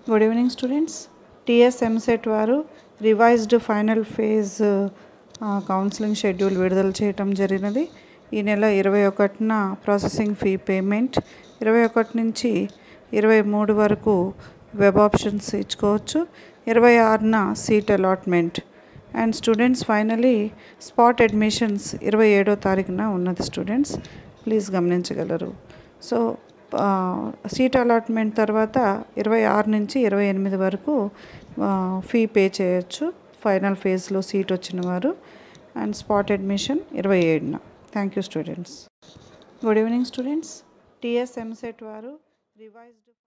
good evening students TS EAMCET వారు revised final phase counselling schedule విడుదల చేయటం జరిగినది ఈ నెల ఇరవై ఒకటిన ప్రాసెసింగ్ ఫీ పేమెంట్ ఇరవై ఒకటి నుంచి ఇరవై మూడు వరకు వెబ్ ఆప్షన్స్ ఇచ్చుకోవచ్చు ఇరవై ఆరున seat allotment and students finally spot admissions ఇరవై ఏడో తారీఖున ఉన్నది స్టూడెంట్స్ ప్లీజ్ గమనించగలరు సో సీట్ అలాట్మెంట్ తర్వాత ఇరవై ఆరు నుంచి ఇరవై ఎనిమిది వరకు ఫీ పే చేయొచ్చు ఫైనల్ ఫేజ్లో సీట్ వచ్చిన వారు అండ్ స్పాట్ అడ్మిషన్ ఇరవై ఏడున thank you students good evening students TS EAMCET వారు రివైజ్డ్